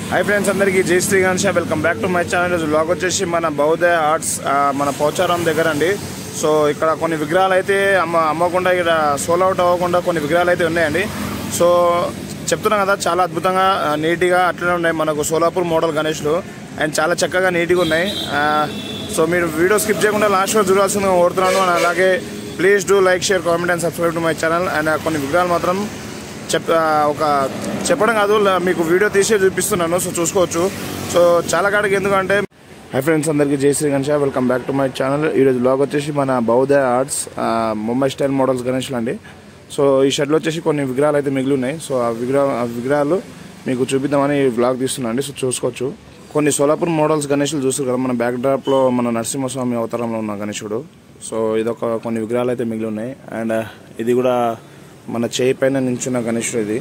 High friends అందరికీ జై Shri Ganesh welcome back to my channel ఈరోజు బ్లాగ్ వచ్చేసి మన బౌద్ధ ఆర్ట్స్ ఆ, మన పోచారం దగ్గర అండి సో ఇక్కడ కొన్ని విగ్రహాలు అయితే అమ్మ అమ్మకుండా ఇక్కడ సోల్ అవుట్ అవ్వకుండా కొన్ని విగ్రహాలు అయితే ఉన్నాయండి సో చెప్తున్నాం కదా చాలా అద్భుతంగా ఆ, నీట్గా అట్లనే ఉన్నాయి మనకు సోలాపూర్ మోడల్ గణేష్లు అండ్ చాలా చక్కగా నీట్గా ఉన్నాయి ఆ, సో మీరు వీడియో స్కిప్ చేయకుండా లాస్ట్ వరకు చూడాల్సిందిగా కోరుతున్నాను అండ్ అలాగే please do like share comment and subscribe to my channel and కొన్ని విగ్రహాలు మాత్రం చెప్ ఆ, ఒక చెప్పడం కాదు ల- మీకు వీడియో తీసి చూపిస్తున్నాను సో చూసుకోవచ్చు సో చాలా కాడికి ఎందుకంటే హై ఫ్రెండ్స్ అందరికీ జై Shri Ganesh welcome back to my channel ఈరోజు బ్లాగ్ వచ్చేసి మన బౌద్ధ ఆర్ట్స్ ఆ, ముంబై స్టైల్ మోడల్స్ గణేష్లు అండి సో ఈ షెడ్లో వచ్చేసి కొన్ని విగ్రహాలు అయితే మిగిలి ఉన్నాయి సో ఆ విగ్రహ ఆ విగ్రహాలు మీకు చూపిద్దామని ఈ బ్లాగ్ తీస్తున్నాను అండి సో చూసుకోవచ్చు కొన్ని సోలాపూర్ మోడల్స్ గణేషులు చూస్తారు కదా మన బ్యాక్ డ్రాప్లో మన నరసింహస్వామి అవతారంలో ఉన్న గణేశుడు సో ఇదొక కొన్ని విగ్రహాలు అయితే మిగిలి ఉన్నాయి అండ్ ఇది కూడా మన చేయి పైన నించున్న గణేశుడు ఇది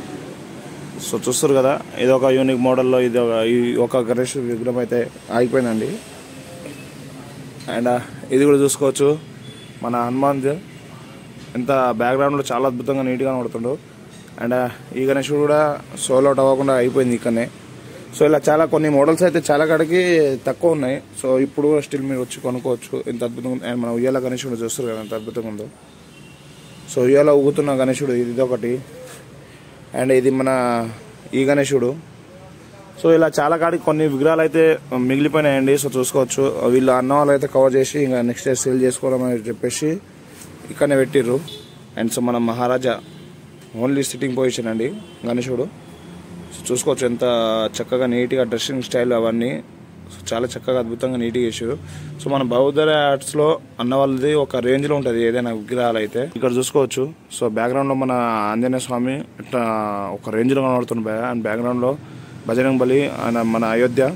సో చూస్తారు కదా ఇది ఒక యూనిక్ మోడల్లో ఇది ఒక ఈ ఒక గణేష్ విగ్రహం అయితే ఆగిపోయిందండి అండ్ ఇది కూడా చూసుకోవచ్చు మన హనుమాన్ ఎంత బ్యాక్గ్రౌండ్లో చాలా అద్భుతంగా నీట్గా కనబడుతుండు అండ్ ఈ గణేశుడు కూడా సోల్ అవుట్ అవ్వకుండా అయిపోయింది ఇక్కడనే సో ఇలా చాలా కొన్ని మోడల్స్ అయితే చాలా కాడికి తక్కువ ఉన్నాయి సో ఇప్పుడు కూడా స్టిల్ మీరు వచ్చి కొనుక్కోవచ్చు ఎంత అద్భుతంగా ఉంది. అండ్ మన ఉయ్యాల గణేశుడు చూస్తారు కదా ఎంత అద్భుతంగా ఉందో సో ఉయ్యాల ఊగుతున్న గణేశుడు ఇది ఒకటి అండ్ ఇది మన ఈ గణేశుడు సో ఇలా చాలా కాడికి కొన్ని విగ్రహాలు అయితే మిగిలిపోయినాయండి సో చూసుకోవచ్చు వీళ్ళు అన్న వాళ్ళు అయితే కవర్ చేసి ఇంకా నెక్స్ట్ డే సేల్ చేసుకోవడం అని చెప్పేసి ఇక్కడనే పెట్టిర్రు అండ్ సో మన మహారాజా ఓన్లీ సిట్టింగ్ పొజిషన్ అండి గణేశుడు సో చూసుకోవచ్చు ఎంత చక్కగా నీట్గా డ్రెస్సింగ్ స్టైల్ అవన్నీ సో చాలా చక్కగా అద్భుతంగా నీట్గా చేశారు సో మన బౌద్ధ ఆర్ట్స్లో అన్న వాళ్ళది ఒక రేంజ్లో ఉంటుంది ఏదైనా విగ్రహాలు అయితే ఇక్కడ చూసుకోవచ్చు సో బ్యాక్గ్రౌండ్లో మన ఆంజనేయ స్వామి ఇట్లా ఒక రేంజ్లో కనబడుతుంది బ్యా అండ్ బ్యాక్గ్రౌండ్లో బజరంగ్ బలి అండ్ మన అయోధ్య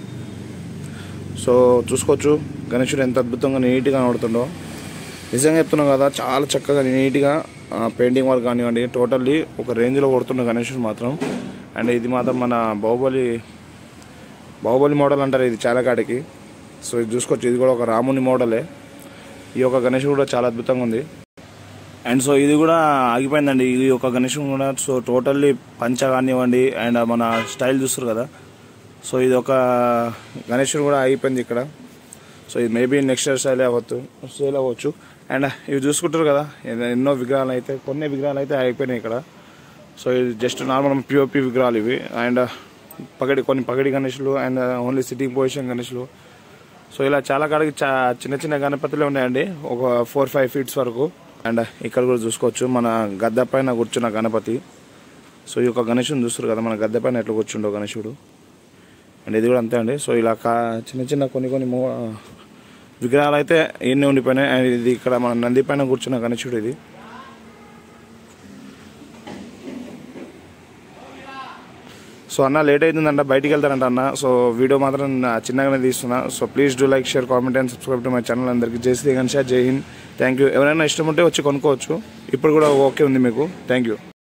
సో చూసుకోవచ్చు గణేశుడు ఎంత అద్భుతంగా నీట్గా కనబడుతుండో నిజంగా చెప్తున్నాం కదా చాలా చక్కగా నీట్గా పెయింటింగ్ వర్క్ కానివ్వండి టోటల్లీ ఒక రేంజ్లో కొడుతున్న గణేశుడు మాత్రం అండ్ ఇది మాత్రం మన బాహుబలి బాహుబలి మోడల్ అంటారు ఇది చాలా కాడికి సో ఇది చూసుకోవచ్చు ఇది కూడా ఒక రాముని మోడలే ఈ యొక్క గణేశుడు కూడా చాలా అద్భుతంగా ఉంది అండ్ సో ఇది కూడా ఆగిపోయిందండి ఇది ఒక గణేశుడు కూడా సో టోటల్లీ పంచ కానివ్వండి అండ్ మన స్టైల్ చూస్తారు కదా సో ఇది ఒక గణేశుడు కూడా ఆగిపోయింది ఇక్కడ సో ఇది మేబీ నెక్స్ట్ ఇయర్ స్టైల్ అవ్వచ్చు సేల్ అవ్వచ్చు అండ్ ఇవి చూసుకుంటారు కదా ఎన్నో- ఎన్నో విగ్రహాలు అయితే కొన్ని విగ్రహాలు అయితే ఆగిపోయినాయి ఇక్కడ సో ఇది జస్ట్ నార్మల్ పిఓపి విగ్రహాలు ఇవి అండ్ పగడి కొన్ని పగడి గణేషులు అండ్ ఓన్లీ సిట్టింగ్ పొజిషన్ గణేషులు సో ఇలా చాలా కాడికి చా చిన్న చిన్న గణపతులే ఉన్నాయండి ఒక ఫోర్ ఫైవ్ ఫీట్స్ వరకు అండ్ ఇక్కడ కూడా చూసుకోవచ్చు మన గద్దె పైన కూర్చున్న గణపతి సో ఈ యొక్క గణేశుని చూస్తారు కదా మన గద్దె పైన ఎట్లా కూర్చుండో గణేశుడు అండ్ ఇది కూడా అంతే అండి సో ఇలా కా చిన్న చిన్న కొన్ని కొన్ని మో విగ్రహాలు అయితే ఎన్ని ఉండిపోయినాయి అండ్ ఇది ఇక్కడ మన నంది పైన కూర్చున్న గణేశుడు ఇది సో అన్న లేట్ అవుతుందంట బయటికి వెళ్తారంట అన్న సో వీడియో మాత్రం నా చిన్నగానే తీస్తున్నా so please do like share comment and subscribe to my channel అందరికీ జై శ్రీ గణేష్ జై హింద్ థ్యాంక్ యూ ఎవరైనా ఇష్టం ఉంటే వచ్చి కొనుక్కోవచ్చు ఇప్పుడు కూడా ఓకే ఉంది మీకు థ్యాంక్ యూ